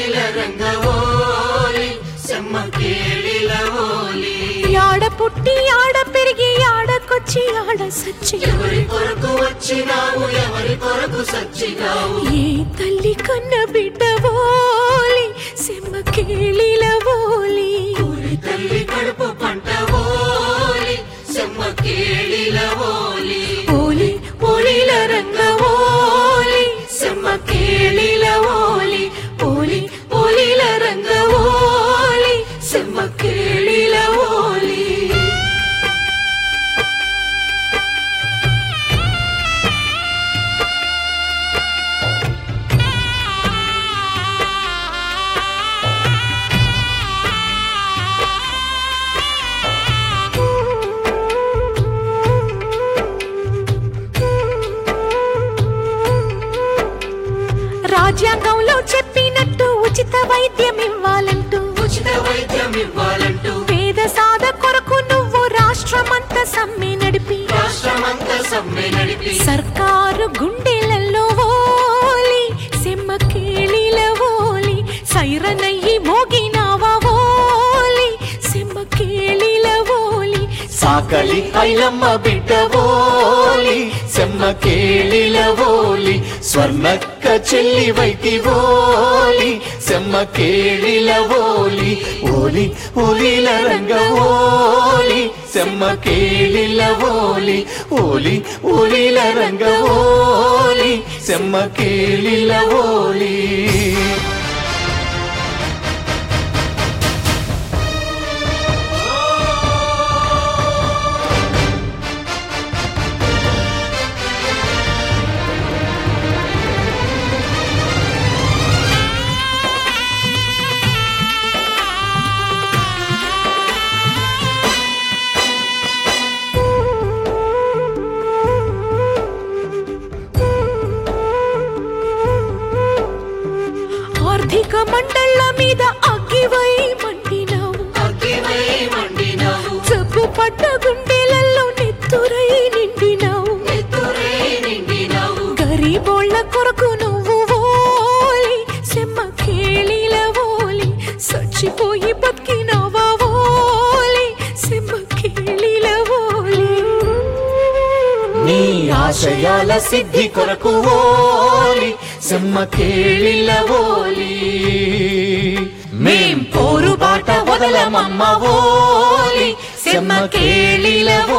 ఓలిల రంగ ఓలి సెమ్మ కేళిల ఓలి ఆడ పుట్టి ఆడ పెరిగి ఆడకొచ్చి ఆడ సచ్చి ఎవరి కొరకు వచ్చినావు ఎవరి కొరకు సచ్చినావు ఏ తల్లి కన్న బిడ్డ ఓలి సెమ్మ కేళిల ఓలి ఊరి తల్లి కడుపు పంట ఓలి సెమ్మ కేళిల ఓలి ఓలి ఓలిల రంగ ఓలి సెమ్మ కేళిల ఓలి ఓలి ఓలిల రంగ ఓలి సెమ్మ కేళిల ఓలి రాజ్యాంగంలో చెప్పినట్టు ఉచిత వైద్యం ఇవ్వాలంటూ ఉచిత వైద్యం ఇవ్వాలంటూ పేద సాధ కొరకు నువ్వు రాష్ట్రమంతా సమ్మె నడిపి రాష్ట్రమంతా సమ్మె నడిపి సర్కారు గుండెలలో ఓలి సెమ్మ కేళిల ఓలి సైరనయ్యి మోగినావా ఓలి సెమ్మ కేళిల ఓలి సాకలి ఐలమ్మ బిడ్డ ఓలి సెమ్మ కేళిల ఓలి స్వర్ణక్క చెల్లి వైటి ఓలి సెమ్మ కేళిల ఓలి ఓలి ఓలిల రంగ ఓలి సెమ్మ కేళిల ఓలి ఓలి ఓలిల రంగ ఓలి సెమ్మ కేళిల ఓలి ఆర్థిక మండళ్ళ మీద అగ్గివై మండినావు అగ్గివై మండినావు జబ్బు పడ్డ గుండెలలో నెత్తురై నిండినావు నెత్తురై నిండినావు గరీబోళ్ళ కొరకు నువ్వు ఓలి సెమ్మ కేళిల ఓలి సచ్చిపోయి బతికినావా ఓలి సెమ్మ కేళిల ఓలి నీ ఆశయాల సిద్ధి కొరకు ఓలి సెమ్మ కేళిల ఓలి మేం పోరు బాట వదలమమ్మ ఓలి సెమ్మ కేళిల